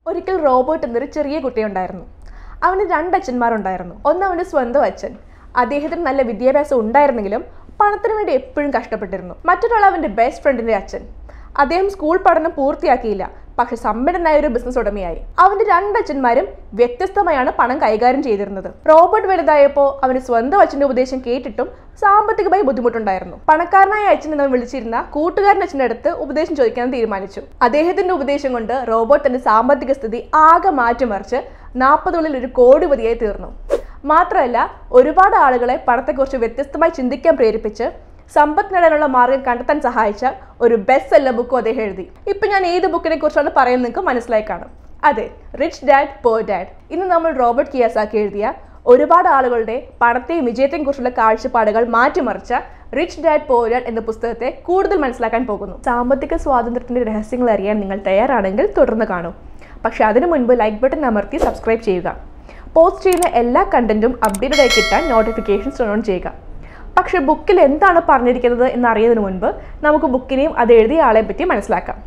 ഒരിക്കൽ റോബോട്ട് എന്നൊരു ചെറിയ കുട്ടിയുണ്ടായിരുന്നു അവന് രണ്ട് അച്ഛന്മാരുണ്ടായിരുന്നു ഒന്ന് അവൻ്റെ സ്വന്തം അച്ഛൻ അദ്ദേഹത്തിന് നല്ല വിദ്യാഭ്യാസം ഉണ്ടായിരുന്നെങ്കിലും പണത്തിന് വേണ്ടി എപ്പോഴും കഷ്ടപ്പെട്ടിരുന്നു മറ്റൊരാൾ അവൻ്റെ ബെസ്റ്റ് ഫ്രണ്ടിൻ്റെ അച്ഛൻ അദ്ദേഹം സ്കൂൾ പഠനം പൂർത്തിയാക്കിയില്ല പക്ഷെ സമ്പന്നനായ ഒരു ബിസിനസ് ഉടമയായി അവന്റെ രണ്ട് അച്ഛന്മാരും വ്യത്യസ്തമായാണ് പണം കൈകാര്യം ചെയ്തിരുന്നത് റോബർട്ട് വലുതായപ്പോൾ അവന് സ്വന്തം അച്ഛന്റെ ഉപദേശം കേട്ടിട്ടും സാമ്പത്തികമായി ബുദ്ധിമുട്ടുണ്ടായിരുന്നു പണക്കാരനായ അച്ഛൻ എന്ന് വിളിച്ചിരുന്ന കൂട്ടുകാരൻ അച്ഛൻ്റെ അടുത്ത് ഉപദേശം ചോദിക്കാൻ തീരുമാനിച്ചു അദ്ദേഹത്തിന്റെ ഉപദേശം കൊണ്ട് റോബോട്ട് തന്റെ സാമ്പത്തിക സ്ഥിതി ആകെ മാറ്റിമറിച്ച് നാൽപ്പതുകളിൽ ഒരു കോടിപതിയായി തീർന്നു മാത്രമല്ല ഒരുപാട് ആളുകളെ പണത്തെക്കുറിച്ച് വ്യത്യസ്തമായി ചിന്തിക്കാൻ പ്രേരിപ്പിച്ച് സമ്പത്ത് നേടാനുള്ള മാർഗം കണ്ടെത്താൻ സഹായിച്ച ഒരു ബെസ്റ്റ് സെല്ലർ ബുക്കും അദ്ദേഹം എഴുതി ഇപ്പൊ ഞാൻ ഏത് ബുക്കിനെ കുറിച്ചാണ് പറയുന്നത് നിങ്ങൾക്ക് മനസ്സിലായി കാണും അതെ റിച്ച് ഡാഡ് പോർ ഡാഡ് ഇന്ന് നമ്മൾ റോബർട്ട് കിയാസാക്കി എഴുതിയ ഒരുപാട് ആളുകളുടെ പണത്തെയും വിജയത്തെയും കുറിച്ചുള്ള കാഴ്ചപ്പാടുകൾ മാറ്റിമറിച്ച റിച്ച് ഡാഡ് പോർ ഡാഡ് എന്ന പുസ്തകത്തെ കൂടുതൽ മനസ്സിലാക്കാൻ പോകുന്നു സാമ്പത്തിക സ്വാതന്ത്ര്യത്തിന്റെ രഹസ്യങ്ങൾ അറിയാൻ നിങ്ങൾ തയ്യാറാണെങ്കിൽ തുടർന്ന് കാണൂ പക്ഷെ അതിനു മുൻപ് ലൈക്ക് ബട്ടൺ അമർത്തി സബ്സ്ക്രൈബ് ചെയ്യുക പോസ്റ്റ് ചെയ്യുന്ന എല്ലാ കണ്ടന്റും അപ്ഡേറ്റഡ് ആയി കിട്ടാൻ നോട്ടിഫിക്കേഷൻസ് ടേൺ ഓൺ ചെയ്യുക പക്ഷെ ബുക്കിൽ എന്താണ് പറഞ്ഞിരിക്കുന്നത് എന്നറിയുന്നതിന് മുൻപ് നമുക്ക് ബുക്കിനെയും അത് എഴുതിയ ആളെ പറ്റി മനസ്സിലാക്കാം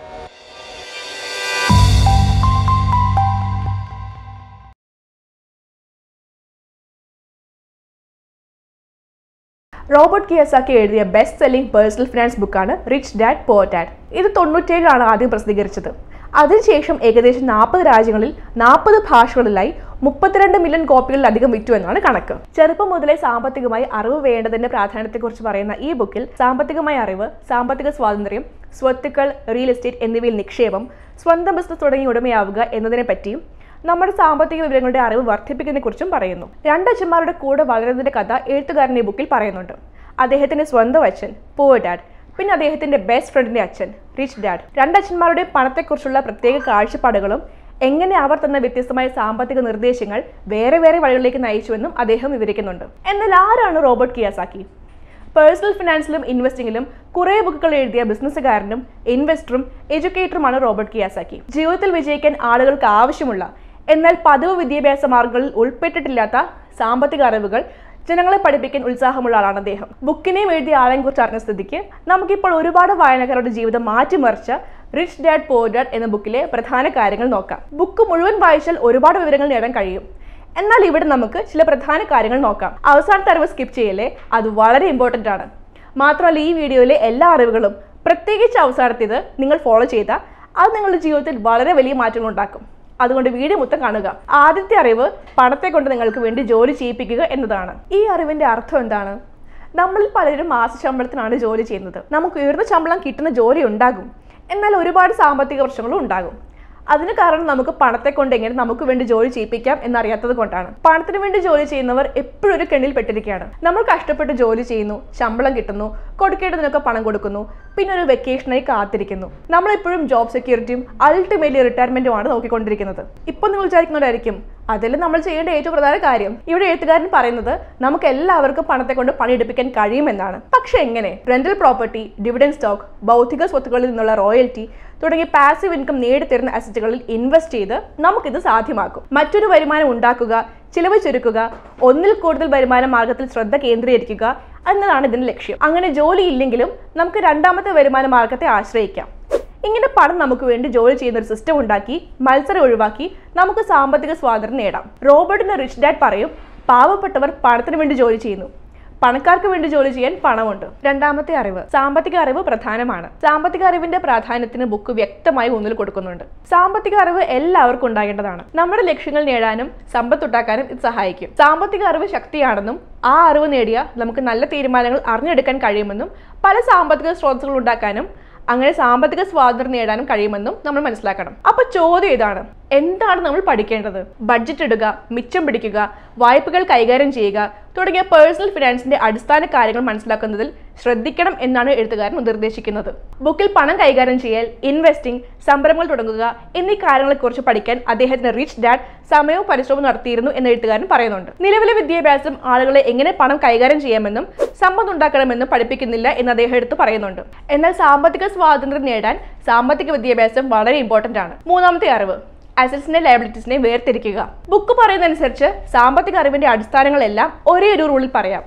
റോബർട്ട് കിയസാക്കി എഴുതിയ ബെസ്റ്റ് സെല്ലിംഗ് പേഴ്സണൽ ഫിനാൻസ് ബുക്കാണ് റിച്ച് ഡാഡ് പോർ ഡാഡ് ഇത് തൊണ്ണൂറ്റേഴിലാണ് ആദ്യം പ്രസിദ്ധീകരിച്ചത് അതിനുശേഷം ഏകദേശം നാൽപ്പത് രാജ്യങ്ങളിൽ നാൽപ്പത് ഭാഷകളിലായി മുപ്പത്തിരണ്ട് മില്യൺ കോപ്പികളിലധികം വിറ്റു എന്നാണ് കണക്ക് ചെറുപ്പം മുതലേ സാമ്പത്തികമായി അറിവ് വേണ്ടതിന്റെ പ്രാധാന്യത്തെക്കുറിച്ച് പറയുന്ന ഈ ബുക്കിൽ സാമ്പത്തികമായ അറിവ് സാമ്പത്തിക സ്വാതന്ത്ര്യം സ്വത്തുക്കൾ റിയൽ എസ്റ്റേറ്റ് എന്നിവയിൽ നിക്ഷേപം സ്വന്തം ബിസിനസ് തുടങ്ങി ഉടമയാവുക എന്നതിനെ പറ്റിയും നമ്മുടെ സാമ്പത്തിക വിവരങ്ങളുടെ അറിവ് വർദ്ധിപ്പിക്കുന്നതിനെക്കുറിച്ചും പറയുന്നു രണ്ടച്ഛന്മാരുടെ കൂടെ വളരുന്നതിന്റെ കഥ എഴുത്തുകാരൻ ഈ ബുക്കിൽ പറയുന്നുണ്ട് അദ്ദേഹത്തിന്റെ സ്വന്തം അച്ഛൻ പൂവർ ഡാഡ് പിന്നെ അദ്ദേഹത്തിന്റെ ബെസ്റ്റ് ഫ്രണ്ടിന്റെ അച്ഛൻ റിച്ച് ഡാഡ് രണ്ടച്ഛന്മാരുടെ പണത്തെക്കുറിച്ചുള്ള പ്രത്യേക കാഴ്ചപ്പാടുകളും എങ്ങനെ അവർ തന്ന വ്യത്യസ്തമായ സാമ്പത്തിക നിർദ്ദേശങ്ങൾ വേറെ വേറെ വഴികളിലേക്ക് നയിച്ചുവെന്നും അദ്ദേഹം വിവരിക്കുന്നുണ്ട് എന്നാൽ ആരാണ് റോബർട്ട് കിയാസാക്കി പേഴ്സണൽ ഫിനാൻസിലും ഇൻവെസ്റ്റിംഗിലും കുറേ ബുക്കുകൾ എഴുതിയ ബിസിനസ്സുകാരനും ഇൻവെസ്റ്ററും എഡ്യൂക്കേറ്ററുമാണ് റോബർട്ട് കിയാസാക്കി ജീവിതത്തിൽ വിജയിക്കാൻ ആളുകൾക്ക് ആവശ്യമുള്ള എന്നാൽ പതിവ് വിദ്യാഭ്യാസ മാർഗങ്ങളിൽ ഉൾപ്പെട്ടിട്ടില്ലാത്ത സാമ്പത്തിക അറിവുകൾ ജനങ്ങളെ പഠിപ്പിക്കാൻ ഉത്സാഹമുള്ള ആളാണ് അദ്ദേഹം ബുക്കിനെയും എഴുതിയ ആളെയും കുറിച്ച് അറിഞ്ഞ സ്ഥിതിക്ക് നമുക്കിപ്പോൾ ഒരുപാട് വായനക്കാരുടെ ജീവിതം മാറ്റിമറിച്ച റിച്ച് ഡാഡ് പോർ ഡാഡ് എന്ന ബുക്കിലെ പ്രധാന കാര്യങ്ങൾ നോക്കാം ബുക്ക് മുഴുവൻ വായിച്ചാൽ ഒരുപാട് വിവരങ്ങൾ നേടാൻ കഴിയും എന്നാൽ ഇവിടെ നമുക്ക് ചില പ്രധാന കാര്യങ്ങൾ നോക്കാം അവസാനത്തെ അറിവ് സ്കിപ്പ് ചെയ്യലേ അത് വളരെ ഇമ്പോർട്ടൻ്റ് ആണ് മാത്രമല്ല ഈ വീഡിയോയിലെ എല്ലാ അറിവുകളും പ്രത്യേകിച്ച് അവസാനത്തേത് നിങ്ങൾ ഫോളോ ചെയ്താൽ അത് നിങ്ങളുടെ ജീവിതത്തിൽ വളരെ വലിയ മാറ്റങ്ങൾ ഉണ്ടാക്കും അതുകൊണ്ട് വീഡിയോ മൊത്തം കാണുക ആദ്യത്തെ അറിവ് പണത്തെ കൊണ്ട് നിങ്ങൾക്ക് വേണ്ടി ജോലി ചെയ്യിപ്പിക്കുക എന്നതാണ് ഈ അറിവിന്റെ അർത്ഥം എന്താണ് നമ്മളിൽ പലരും മാസ ശമ്പളത്തിനാണ് ജോലി ചെയ്യുന്നത് നമുക്ക് ഉയർന്ന ശമ്പളം കിട്ടുന്ന ജോലി ഉണ്ടാകും എന്നാൽ ഒരുപാട് സാമ്പത്തിക പ്രശ്നങ്ങളും ഉണ്ടാകും അതിന് കാരണം നമുക്ക് പണത്തെ കൊണ്ട് എങ്ങനെ നമുക്ക് വേണ്ടി ജോലി ചെയ്യിപ്പിക്കാം എന്നറിയാത്തത് കൊണ്ടാണ് പണത്തിന് വേണ്ടി ജോലി ചെയ്യുന്നവർ എപ്പോഴും ഒരു കെണ്ണിൽ പെട്ടിരിക്കുകയാണ് നമ്മൾ കഷ്ടപ്പെട്ട് ജോലി ചെയ്യുന്നു ശമ്പളം കിട്ടുന്നു കൊടുക്കേണ്ടതിനൊക്കെ പണം കൊടുക്കുന്നു പിന്നെ ഒരു വെക്കേഷനായി കാത്തിരിക്കുന്നു നമ്മൾ എപ്പോഴും ജോബ് സെക്യൂരിറ്റിയും അൾട്ടിമേറ്റ്ലി റിട്ടയർമെന്റുമാണ് നോക്കിക്കൊണ്ടിരിക്കുന്നത് ഇപ്പൊ നിങ്ങൾ വിചാരിക്കുന്നവരായിരിക്കും അതിൽ നമ്മൾ ചെയ്യേണ്ട ഏറ്റവും പ്രധാന കാര്യം ഇവിടെ എഴുത്തുകാരൻ പറയുന്നത് നമുക്ക് എല്ലാവർക്കും പണത്തെ കൊണ്ട് പണിയെടുപ്പിക്കാൻ കഴിയുമെന്നാണ് പക്ഷെ എങ്ങനെ റെന്റൽ പ്രോപ്പർട്ടി ഡിവിഡൻ സ്റ്റോക്ക് ഭൗതിക സ്വത്തുക്കളിൽ നിന്നുള്ള റോയൽറ്റി തുടങ്ങിയ പാസീവ് ഇൻകം നേടിത്തരുന്ന അസറ്റുകളിൽ ഇൻവെസ്റ്റ് ചെയ്ത് നമുക്കിത് സാധ്യമാക്കും മറ്റൊരു വരുമാനം ഉണ്ടാക്കുക ചിലവ് ചുരുക്കുക ഒന്നിൽ കൂടുതൽ വരുമാന മാർഗത്തിൽ ശ്രദ്ധ കേന്ദ്രീകരിക്കുക എന്നതാണ് ഇതിന്റെ ലക്ഷ്യം അങ്ങനെ ജോലി ഇല്ലെങ്കിലും നമുക്ക് രണ്ടാമത്തെ വരുമാന മാർഗത്തെ ആശ്രയിക്കാം ഇങ്ങനെ പണം നമുക്ക് വേണ്ടി ജോലി ചെയ്യുന്ന ഒരു സിസ്റ്റം ഉണ്ടാക്കി മത്സരം ഒഴിവാക്കി നമുക്ക് സാമ്പത്തിക സ്വാതന്ത്ര്യം നേടാം റോബർട്ടിന്റെ റിച്ച് ഡാഡ് പറയും പാവപ്പെട്ടവർ പണത്തിന് വേണ്ടി ജോലി ചെയ്യുന്നു പണക്കാർക്ക് വേണ്ടി ജോലി ചെയ്യാൻ പണമുണ്ട് രണ്ടാമത്തെ അറിവ് സാമ്പത്തിക അറിവ് പ്രധാനമാണ് സാമ്പത്തിക അറിവിന്റെ പ്രാധാന്യത്തിന് ബുക്ക് വ്യക്തമായി ഊന്നൽ കൊടുക്കുന്നുണ്ട് സാമ്പത്തിക അറിവ് എല്ലാവർക്കും ഉണ്ടാകേണ്ടതാണ് നമ്മുടെ ലക്ഷ്യങ്ങൾ നേടാനും സമ്പത്തുണ്ടാക്കാനും ഇത് സഹായിക്കും സാമ്പത്തിക അറിവ് ശക്തിയാണെന്നും ആ അറിവ് നേടിയ നമുക്ക് നല്ല തീരുമാനങ്ങൾ അറിഞ്ഞെടുക്കാൻ കഴിയുമെന്നും പല സാമ്പത്തിക സ്രോതസ്സുകൾ ഉണ്ടാക്കാനും അങ്ങനെ സാമ്പത്തിക സ്വാതന്ത്ര്യം നേടാനും കഴിയുമെന്നും നമ്മൾ മനസ്സിലാക്കണം അപ്പൊ ചോദ്യം ഇതാണ് എന്താണ് നമ്മൾ പഠിക്കേണ്ടത് ബഡ്ജറ്റ് ഇടുക മിച്ചം പിടിക്കുക വായ്പകൾ കൈകാര്യം ചെയ്യുക തുടങ്ങിയ പേഴ്സണൽ ഫിനാൻസിന്റെ അടിസ്ഥാന കാര്യങ്ങൾ മനസ്സിലാക്കുന്നതിൽ ശ്രദ്ധിക്കണം എന്നാണ് എഴുത്തുകാരൻ നിർദ്ദേശിക്കുന്നത് ബുക്കിൽ പണം കൈകാര്യം ചെയ്യൽ ഇൻവെസ്റ്റിംഗ് സംരംഭങ്ങൾ തുടങ്ങുക എന്നീ കാര്യങ്ങളെക്കുറിച്ച് പഠിക്കാൻ അദ്ദേഹത്തിന്റെ റിച്ച് ഡാഡ് സമയവും പരിശ്രമവും നടത്തിയിരുന്നു എന്ന് എഴുത്തുകാരൻ പറയുന്നുണ്ട് നിലവിലെ വിദ്യാഭ്യാസം ആളുകളെ എങ്ങനെ പണം കൈകാര്യം ചെയ്യാമെന്നും സമ്പത്ത് ഉണ്ടാക്കണമെന്നും പഠിപ്പിക്കുന്നില്ല എന്ന് അദ്ദേഹം എടുത്ത് പറയുന്നുണ്ട് എന്നാൽ സാമ്പത്തിക സ്വാതന്ത്ര്യം നേടാൻ സാമ്പത്തിക വിദ്യാഭ്യാസം വളരെ ഇമ്പോർട്ടന്റ് ആണ് മൂന്നാമത്തെ അറിവ് അസറ്റ്സിനെ ലയബിലിറ്റീസിനെ വേർതിരിക്കുക ബുക്ക് പറയുന്നതനുസരിച്ച് സാമ്പത്തിക അറിവിന്റെ അടിസ്ഥാനങ്ങളെല്ലാം ഒരേ ഒരു റൂളിൽ പറയാം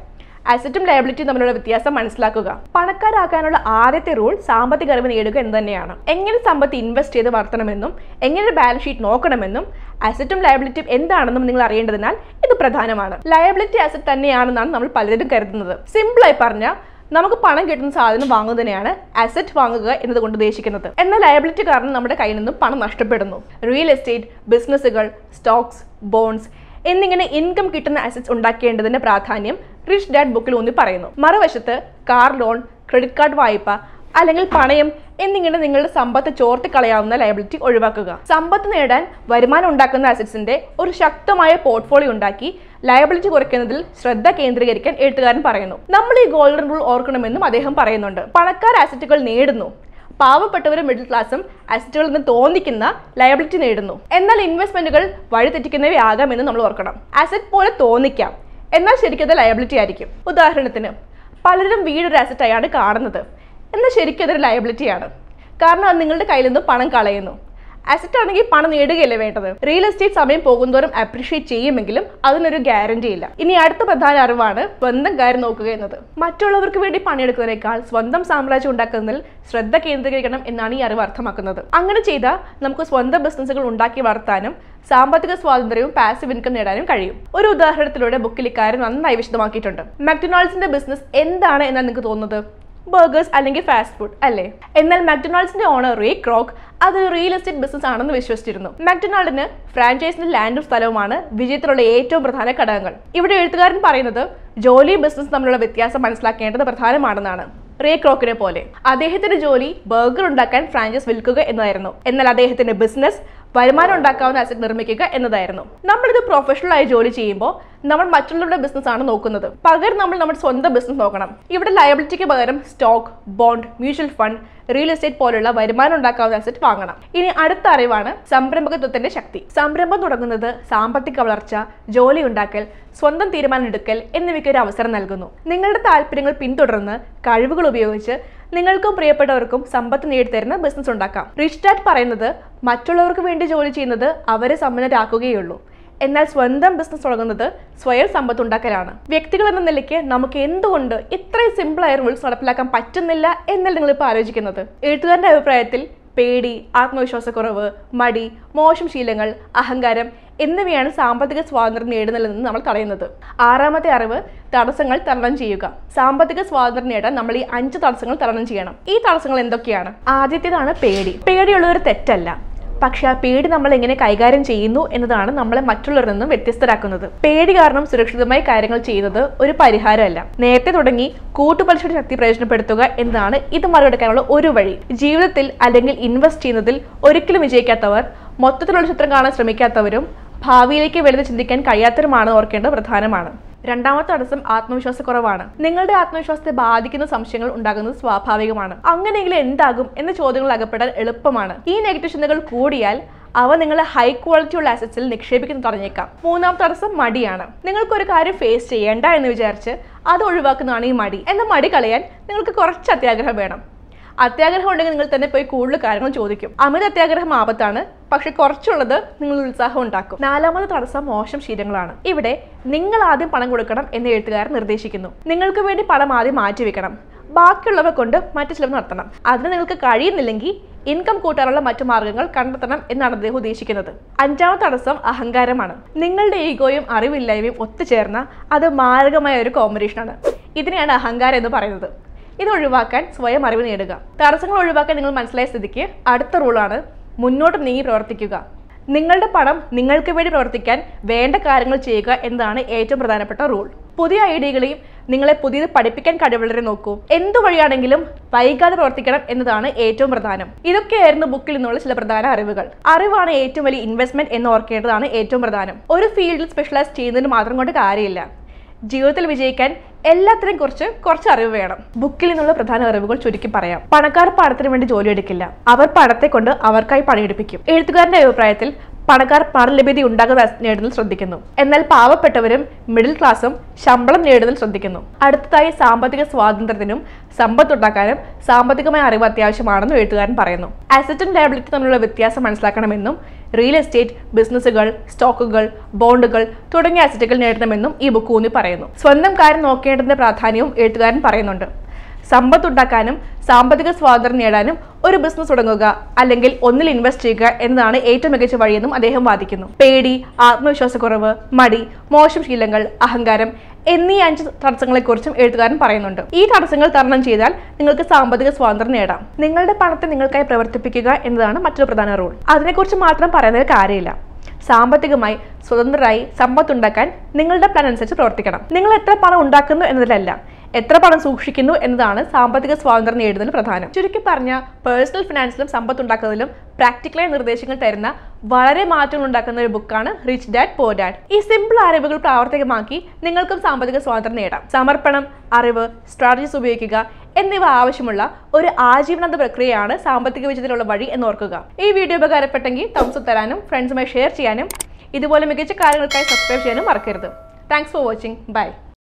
അസറ്റും ലയബിലിറ്റിയും തമ്മിലുള്ള വ്യത്യാസം മനസ്സിലാക്കുക പണക്കാരാക്കാനുള്ള ആദ്യത്തെ റൂൾ സാമ്പത്തിക അറിവ് നേടുക എന്ന് തന്നെയാണ് എങ്ങനെ സമ്പത്ത് ഇൻവെസ്റ്റ് ചെയ്ത് വളർത്തണമെന്നും എങ്ങനെ ബാലൻസ് ഷീറ്റ് നോക്കണമെന്നും അസറ്റും ലയബിലിറ്റിയും എന്താണെന്നും നിങ്ങൾ അറിയേണ്ടതിനാൽ ഇത് പ്രധാനമാണ് ലയബിലിറ്റി അസറ്റ് തന്നെയാണെന്നാണ് നമ്മൾ പലരും കരുതുന്നത് സിമ്പിളായി പറഞ്ഞാൽ നമുക്ക് പണം കിട്ടുന്ന സാധനം വാങ്ങുന്നതിനെയാണ് അസറ്റ് വാങ്ങുക എന്നതുകൊണ്ട് ഉദ്ദേശിക്കുന്നത് എന്നാൽ ലയബിലിറ്റി കാരണം നമ്മുടെ കയ്യിൽ നിന്നും പണം നഷ്ടപ്പെടുന്നു റിയൽ എസ്റ്റേറ്റ് ബിസിനസ്സുകൾ സ്റ്റോക്സ് ബോൺസ് എന്നിങ്ങനെ ഇൻകം കിട്ടുന്ന അസറ്റ്സ് ഉണ്ടാക്കേണ്ടതിന്റെ പ്രാധാന്യം റിച്ച് ഡാഡ് ബുക്കിൽ ഊന്നി പറയുന്നു മറുവശത്ത് കാർ ലോൺ ക്രെഡിറ്റ് കാർഡ് വായ്പ അല്ലെങ്കിൽ പണയം എന്നിങ്ങനെ നിങ്ങളുടെ സമ്പത്ത് ചോർത്തി കളയാവുന്ന ലയബിലിറ്റി ഒഴിവാക്കുക സമ്പത്ത് നേടാൻ വരുമാനം ഉണ്ടാക്കുന്ന അസറ്റ്സിന്റെ ഒരു ശക്തമായ പോർട്ട്ഫോളിയോ ഉണ്ടാക്കി ലയബിലിറ്റി കുറയ്ക്കുന്നതിൽ ശ്രദ്ധ കേന്ദ്രീകരിക്കാൻ എഴുത്തുകാരൻ പറയുന്നു നമ്മൾ ഈ ഗോൾഡൻ റൂൾ ഓർക്കണമെന്നും അദ്ദേഹം പറയുന്നുണ്ട് പണക്കാർ അസറ്റുകൾ നേടുന്നു പാവപ്പെട്ടവരും മിഡിൽ ക്ലാസ്സും അസറ്റുകളിൽ നിന്ന് തോന്നിക്കുന്ന ലയബിലിറ്റി നേടുന്നു എന്നാൽ ഇൻവെസ്റ്റ്മെന്റുകൾ വഴിതെറ്റിക്കുന്നവയാകാമെന്ന് നമ്മൾ ഓർക്കണം അസറ്റ് പോലെ തോന്നിക്കാം എന്നാൽ ശരിക്കും അത് ലയബിലിറ്റി ആയിരിക്കും ഉദാഹരണത്തിന് പലരും വീടൊരു അസറ്റായാണ് കാണുന്നത് എന്നാൽ ശരിക്കും അതൊരു ലയബിലിറ്റിയാണ് കാരണം അത് നിങ്ങളുടെ കയ്യിൽ നിന്ന് പണം കളയുന്നു അസറ്റ് ആണെങ്കിൽ പണം നേടുകയല്ലേ വേണ്ടത് റിയൽ എസ്റ്റേറ്റ് സമയം പോകുന്തോറും അപ്രീഷിയേറ്റ് ചെയ്യുമെങ്കിലും അതിനൊരു ഗ്യാരണ്ടി ഇല്ല ഇനി അടുത്ത പ്രധാന അറിവാണ് സ്വന്തം കാര്യം നോക്കുക എന്നത് മറ്റുള്ളവർക്ക് വേണ്ടി പണിയെടുക്കുന്നതിനേക്കാൾ സ്വന്തം സാമ്രാജ്യം ഉണ്ടാക്കുന്നതിൽ ശ്രദ്ധ കേന്ദ്രീകരിക്കണം എന്നാണ് ഈ അറിവ് അർത്ഥമാക്കുന്നത് അങ്ങനെ ചെയ്താൽ നമുക്ക് സ്വന്തം ബിസിനസ്സുകൾ ഉണ്ടാക്കി വളർത്താനും സാമ്പത്തിക സ്വാതന്ത്ര്യവും പാസീവ് ഇൻകം നേടാനും കഴിയും ഒരു ഉദാഹരണത്തിലൂടെ ബുക്കിൽ ഇക്കാര്യം നന്നായി വിശദമാക്കിയിട്ടുണ്ട് മക്ഡൊണാൾഡ്സിന്റെ ബിസിനസ് എന്താണ് എന്നാണ് നിങ്ങൾക്ക് തോന്നുന്നത് ബർഗേഴ്സ് അല്ലെങ്കിൽ ഫാസ്റ്റ് ഫുഡ് അല്ലേ എന്നാൽ മക്ഡൊണാൾഡ്സിന്റെ ഓണർ റേ ക്രോക്ക് അതൊരു റിയൽ എസ്റ്റേറ്റ് ബിസിനസ് ആണെന്ന് വിശ്വസിച്ചിരുന്നു മക്ഡൊണാൾഡിന് ഫ്രാഞ്ചൈസിന്റെ ലാൻഡും സ്ഥലവുമാണ് വിജയത്തിലുള്ള ഏറ്റവും പ്രധാന ഘടകങ്ങൾ ഇവിടെ എഴുത്തുകാരൻ പറയുന്നത് ജോലിയും ബിസിനസ് തമ്മിലുള്ള വ്യത്യാസം മനസ്സിലാക്കേണ്ടത് പ്രധാനമാണെന്നാണ് റേ ക്രോക്കിനെ പോലെ അദ്ദേഹത്തിന്റെ ജോലി ബർഗർ ഉണ്ടാക്കാൻ ഫ്രാഞ്ചൈസ് വിൽക്കുക എന്നതായിരുന്നു എന്നാൽ അദ്ദേഹത്തിന്റെ ബിസിനസ് വരുമാനം ഉണ്ടാക്കാവുന്ന അസറ്റ് നിർമ്മിക്കുക എന്നതായിരുന്നു നമ്മളിത് പ്രൊഫഷണൽ ആയി ജോലി ചെയ്യുമ്പോൾ നമ്മൾ മറ്റുള്ളവരുടെ ബിസിനസ് ആണ് നോക്കുന്നത് പകരം നമ്മൾ നമ്മുടെ സ്വന്തം ബിസിനസ് നോക്കണം ഇവിടെ ലയബിലിറ്റിക്ക് പകരം stock bond mutual fund real estate പോലുള്ള വരുമാനം ഉണ്ടാക്കാവുന്ന അസറ്റ് വാങ്ങണം ഇനി അടുത്ത അറിവാണ് സംരംഭകത്വത്തിന്റെ ശക്തി സംരംഭം തുടങ്ങുന്നത് സാമ്പത്തിക വളർച്ച ജോലി ഉണ്ടാക്കൽ സ്വന്തം തീരുമാനം എടുക്കൽ എന്നിവയ്ക്ക് ഒരു അവസരം നൽകുന്നു നിങ്ങളുടെ താല്പര്യങ്ങൾ പിന്തുടർന്ന് കഴിവുകൾ ഉപയോഗിച്ച് നിങ്ങൾക്കും പ്രിയപ്പെട്ടവർക്കും സമ്പത്ത് നേടിത്തരുന്ന ബിസിനസ് ഉണ്ടാക്കാം റിച്ച് ഡാഡ് പറയുന്നത് മറ്റുള്ളവർക്ക് വേണ്ടി ജോലി ചെയ്യുന്നത് അവരെ സമ്പന്നരാക്കുകയുള്ളൂ എന്നാൽ സ്വന്തം ബിസിനസ് തുടങ്ങുന്നത് സ്വയം സമ്പത്ത് ഉണ്ടാക്കലാണ് വ്യക്തികൾ എന്ന നിലയ്ക്ക് നമുക്ക് എന്തുകൊണ്ട് ഇത്രയും സിമ്പിളായ റൂൾസ് നടപ്പിലാക്കാൻ പറ്റുന്നില്ല എന്നല്ല നിങ്ങളിപ്പോൾ ആലോചിക്കുന്നത് എഴുത്തുകാരൻ്റെ അഭിപ്രായത്തിൽ പേടി ആത്മവിശ്വാസക്കുറവ് മടി മോശം ശീലങ്ങൾ അഹങ്കാരം എന്നിവയാണ് സാമ്പത്തിക സ്വാതന്ത്ര്യം നേടുന്നതിൽ നിന്ന് നമ്മൾ തടയുന്നത് ആറാമത്തെ അറിവ് തടസ്സങ്ങൾ തരണം ചെയ്യുക സാമ്പത്തിക സ്വാതന്ത്ര്യം നേടാൻ നമ്മൾ ഈ അഞ്ച് തടസ്സങ്ങൾ തരണം ചെയ്യണം ഈ തടസ്സങ്ങൾ എന്തൊക്കെയാണ് ആദ്യത്തേതാണ് പേടി പേടിയുള്ളൊരു തെറ്റല്ല പക്ഷെ ആ പേടി നമ്മൾ എങ്ങനെ കൈകാര്യം ചെയ്യുന്നു എന്നതാണ് നമ്മളെ മറ്റുള്ളവരിൽ നിന്നും വ്യത്യസ്തരാക്കുന്നത് പേടി കാരണം സുരക്ഷിതമായി കാര്യങ്ങൾ ചെയ്യുന്നത് ഒരു പരിഹാരമല്ല നേരത്തെ തുടങ്ങി കൂട്ടുപലിശയുടെ ശക്തി പ്രയോജനപ്പെടുത്തുക എന്നതാണ് ഇത് മറികടക്കാനുള്ള ഒരു വഴി ജീവിതത്തിൽ അല്ലെങ്കിൽ ഇൻവെസ്റ്റ് ചെയ്യുന്നതിൽ ഒരിക്കലും വിജയിക്കാത്തവർ മൊത്തത്തിലുള്ള ചിത്രം കാണാൻ ശ്രമിക്കാത്തവരും ഭാവിയിലേക്ക് വലുത് ചിന്തിക്കാൻ കഴിയാത്തവരുമാണ് ഓർക്കേണ്ടത് പ്രധാനമാണ് രണ്ടാമത്തെ തടസ്സം ആത്മവിശ്വാസക്കുറവാണ് നിങ്ങളുടെ ആത്മവിശ്വാസത്തെ ബാധിക്കുന്ന സംശയങ്ങൾ ഉണ്ടാകുന്നത് സ്വാഭാവികമാണ് അങ്ങനെയെങ്കിൽ എന്താകും എന്ന ചോദ്യങ്ങൾ അകപ്പെടാൻ എളുപ്പമാണ് ഈ നെഗറ്റീവ് ചിന്തകൾ കൂടിയാൽ അവ നിങ്ങളെ ഹൈ ക്വാളിറ്റി ഉള്ള അസറ്റ്സിൽ നിക്ഷേപിക്കുന്നത് തടഞ്ഞേക്കാം മൂന്നാം തടസ്സം മടിയാണ് നിങ്ങൾക്കൊരു കാര്യം ഫേസ് ചെയ്യേണ്ട എന്ന് വിചാരിച്ച് അത് ഒഴിവാക്കുന്നതാണ് ഈ മടി എന്ന മടി കളയാൻ നിങ്ങൾക്ക് കുറച്ച് അത്യാഗ്രഹം വേണം അത്യാഗ്രഹം ഉണ്ടെങ്കിൽ നിങ്ങൾ തന്നെ പോയി കൂടുതൽ കാര്യങ്ങൾ ചോദിക്കും അമിത അത്യാഗ്രഹം ആപത്താണ് പക്ഷെ കുറച്ചുള്ളത് നിങ്ങൾ ഉത്സാഹം ഉണ്ടാക്കും നാലാമത് തടസ്സം മോശം ശീലങ്ങളാണ് ഇവിടെ നിങ്ങൾ ആദ്യം പണം കൊടുക്കണം എന്ന് എഴുത്തുകാരൻ നിർദ്ദേശിക്കുന്നു നിങ്ങൾക്ക് വേണ്ടി പണം ആദ്യം മാറ്റിവെക്കണം ബാക്കിയുള്ളവ കൊണ്ട് മറ്റു ചിലവ് നടത്തണം അതിന് നിങ്ങൾക്ക് കഴിയുന്നില്ലെങ്കിൽ ഇൻകം കൂട്ടാനുള്ള മറ്റു മാർഗങ്ങൾ കണ്ടെത്തണം എന്നാണ് അദ്ദേഹം ഉദ്ദേശിക്കുന്നത് അഞ്ചാമത്തെ തടസ്സം അഹങ്കാരമാണ് നിങ്ങളുടെ ഈഗോയും അറിവില്ലായ്മയും ഒത്തുചേർന്ന അത് മാരകമായ ഒരു കോമ്പിനേഷനാണ് ഇതിനെയാണ് അഹങ്കാരം എന്ന് പറയുന്നത് ഇത് ഒഴിവാക്കാൻ സ്വയം അറിവ് നേടുക തടസ്സങ്ങൾ ഒഴിവാക്കാൻ നിങ്ങൾ മനസ്സിലായ സ്ഥിതിക്ക് അടുത്ത റൂളാണ് മുന്നോട്ട് നീങ്ങി പ്രവർത്തിക്കുക നിങ്ങളുടെ പണം നിങ്ങൾക്ക് വേണ്ടി പ്രവർത്തിക്കാൻ വേണ്ട കാര്യങ്ങൾ ചെയ്യുക എന്നതാണ് ഏറ്റവും പ്രധാനപ്പെട്ട റൂൾ പുതിയ ഐഡിയകളെയും നിങ്ങളെ പുതിയത് പഠിപ്പിക്കാൻ കഴിവുള്ളവരെ നോക്കൂ എന്തു വഴിയാണെങ്കിലും വൈകാതെ പ്രവർത്തിക്കണം എന്നതാണ് ഏറ്റവും പ്രധാനം ഇതൊക്കെയായിരുന്നു ബുക്കിൽ നിന്നുള്ള ചില പ്രധാന അറിവുകൾ അറിവാണ് ഏറ്റവും വലിയ ഇൻവെസ്റ്റ്മെന്റ് എന്ന് ഓർക്കേണ്ടതാണ് ഏറ്റവും പ്രധാനം ഒരു ഫീൽഡിൽ സ്പെഷ്യലൈസ് ചെയ്യുന്നതിന് മാത്രം കൊണ്ട് കാര്യമില്ല ജീവിതത്തിൽ വിജയിക്കാൻ എല്ലാത്തിനെയും കുറിച്ച് കുറച്ച് അറിവ് വേണം ബുക്കിൽ നിന്നുള്ള പ്രധാന അറിവുകൾ ചുരുക്കി പറയാം പണക്കാർ പണത്തിന് വേണ്ടി ജോലി എടുക്കില്ല അവർ പണത്തെ കൊണ്ട് അവർക്കായി പണിയെടുപ്പിക്കും എഴുത്തുകാരന്റെ അഭിപ്രായത്തിൽ പണക്കാർ പണലഭ്യത ഉണ്ടാകുന്ന നേടുന്നതിൽ ശ്രദ്ധിക്കുന്നു എന്നാൽ പാവപ്പെട്ടവരും മിഡിൽ ക്ലാസ്സും ശമ്പളം നേടുന്നതിൽ ശ്രദ്ധിക്കുന്നു അടുത്തതായി സാമ്പത്തിക സ്വാതന്ത്ര്യത്തിനും സമ്പത്തുണ്ടാക്കാനും സാമ്പത്തികമായ അറിവ് അത്യാവശ്യമാണെന്നും എഴുത്തുകാരൻ പറയുന്നു അസറ്റും ലയബിലിറ്റി തമ്മിലുള്ള വ്യത്യാസം മനസ്സിലാക്കണമെന്നും റിയൽ എസ്റ്റേറ്റ് ബിസിനസ്സുകൾ സ്റ്റോക്കുകൾ ബോണ്ടുകൾ തുടങ്ങിയ അസറ്റുകൾ നേടണമെന്നും ഈ ബുക്ക് ഊന്നി പറയുന്നു സ്വന്തം കാര്യം നോക്കേണ്ടതിന്റെ പ്രാധാന്യവും എഴുത്തുകാരൻ പറയുന്നുണ്ട് സമ്പത്തുണ്ടാക്കാനും സാമ്പത്തിക സ്വാതന്ത്ര്യം നേടാനും ഒരു ബിസിനസ് തുടങ്ങുക അല്ലെങ്കിൽ ഒന്നിൽ ഇൻവെസ്റ്റ് ചെയ്യുക എന്നതാണ് ഏറ്റവും മികച്ച വഴിയെന്നും അദ്ദേഹം വാദിക്കുന്നു പേടി ആത്മവിശ്വാസക്കുറവ് മടി മോശം ശീലങ്ങൾ അഹങ്കാരം എന്നീ അഞ്ച് തടസ്സങ്ങളെക്കുറിച്ചും എഴുത്തുകാരൻ പറയുന്നുണ്ട് ഈ തടസ്സങ്ങൾ തരണം ചെയ്താൽ നിങ്ങൾക്ക് സാമ്പത്തിക സ്വാതന്ത്ര്യം നേടാം നിങ്ങളുടെ പണത്തെ നിങ്ങൾക്കായി പ്രവർത്തിപ്പിക്കുക എന്നതാണ് മറ്റൊരു പ്രധാന റൂൾ അതിനെക്കുറിച്ച് മാത്രം പറയുന്നതിൽ കാര്യമില്ല സാമ്പത്തികമായി സ്വതന്ത്രരായി സമ്പത്തുണ്ടാക്കാൻ നിങ്ങളുടെ പ്ലാൻ അനുസരിച്ച് പ്രവർത്തിക്കണം നിങ്ങൾ എത്ര പണം ഉണ്ടാക്കുന്നു എന്നതിലല്ല എത്ര പണം സൂക്ഷിക്കുന്നു എന്നതാണ് സാമ്പത്തിക സ്വാതന്ത്ര്യം നേടുന്നതിൽ പ്രധാനം ചുരുക്കി പറഞ്ഞ പേഴ്സണൽ ഫിനാൻസിലും സമ്പത്തുണ്ടാക്കുന്നതിലും പ്രാക്ടിക്കലായ നിർദ്ദേശങ്ങൾ തരുന്ന വളരെ മാറ്റങ്ങൾ ഉണ്ടാക്കുന്ന ഒരു ബുക്കാണ് റിച്ച് ഡാഡ് പോ ഡാഡ് ഈ സിമ്പിൾ അറിവുകൾ പ്രാവർത്തികമാക്കി നിങ്ങൾക്കും സാമ്പത്തിക സ്വാതന്ത്ര്യം നേടാം സമർപ്പണം അറിവ് സ്ട്രാറ്റജീസ് ഉപയോഗിക്കുക എന്നിവ ആവശ്യമുള്ള ഒരു ആജീവനാന്ത പ്രക്രിയയാണ് സാമ്പത്തിക വിജയത്തിലുള്ള വഴി എന്ന് ഓർക്കുക ഈ വീഡിയോ ഉപകാരപ്പെട്ടെങ്കിൽ തംസ് തരാനും ഫ്രണ്ട്സുമായി ഷെയർ ചെയ്യാനും ഇതുപോലെ മികച്ച കാര്യങ്ങൾക്കായി സബ്സ്ക്രൈബ് ചെയ്യാനും മറക്കരുത് thanks for watching bye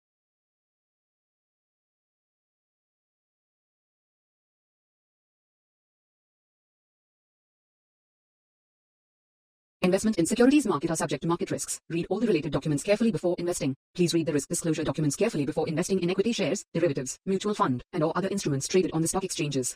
Investment in securities market are subject to market risks. Read all the related documents carefully before investing. Please read the risk disclosure documents carefully before investing in equity shares, derivatives, mutual fund, and or other instruments traded on the stock exchanges.